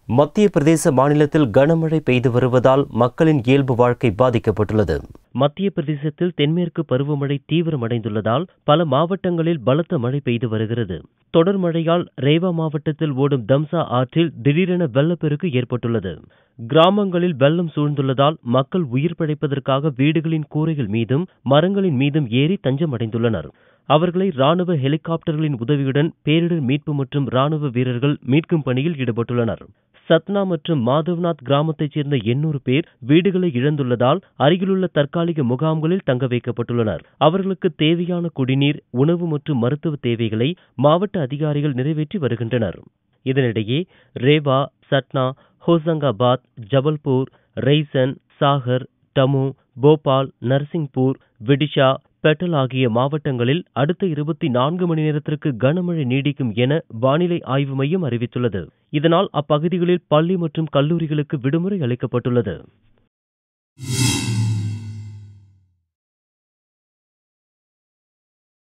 மத்திய பிரதேச மாநிலத்தில் கனமழை பெய்து வருவதால் மக்களின் இயல்பு வாழ்க்கை பாதிக்கப்பட்டுள்ளது மத்திய பிரதேசத்தில் தென்மேற்கு பருவமழை தீவிரமடைந்துள்ளதால் பல மாவட்டங்களில் பலத்த மழை பெய்து வருகிறது தொடர் மழையால் ரேவா மாவட்டத்தில் ஓடும் தம்சா ஆற்றில் திடீரென வெள்ளப்பெருக்கு ஏற்பட்டுள்ளது கிராமங்களில் வெள்ளம் சூழ்ந்துள்ளதால் மக்கள் உயிர் பிழைப்பதற்காக வீடுகளின் கூரைகள் மீதும் மரங்களின் மீதும் ஏறி தஞ்சமடைந்துள்ளனர் அவர்களை ராணுவ ஹெலிகாப்டர்களின் உதவியுடன் பேரிடர் மீட்பு மற்றும் ராணுவ வீரர்கள் மீட்கும் பணியில் ஈடுபட்டுள்ளனர் சத்னா மற்றும் மாதவ்நாத் கிராமத்தைச் சேர்ந்த எண்ணூறு பேர் வீடுகளை இழந்துள்ளதால் அருகிலுள்ள தற்காலிக முகாம்களில் தங்க வைக்கப்பட்டுள்ளனர் அவர்களுக்கு தேவையான குடிநீர் உணவு மற்றும் மருத்துவ தேவைகளை மாவட்ட அதிகாரிகள் நிறைவேற்றி வருகின்றனர் இதனிடையே ரேவா சட்னா ஹோசங்காபாத் ஜபல்பூர் ரெய்சன் சாகர் டமு போபால் நர்சிங்பூர் விடிஷா பெட்டல் ஆகிய மாவட்டங்களில் அடுத்த இருபத்தி நான்கு மணி நேரத்திற்கு கனமழை நீடிக்கும் என வானிலை ஆய்வு மையம் அறிவித்துள்ளது இதனால் அப்பகுதிகளில் பள்ளி மற்றும் கல்லூரிகளுக்கு விடுமுறை அளிக்கப்பட்டுள்ளது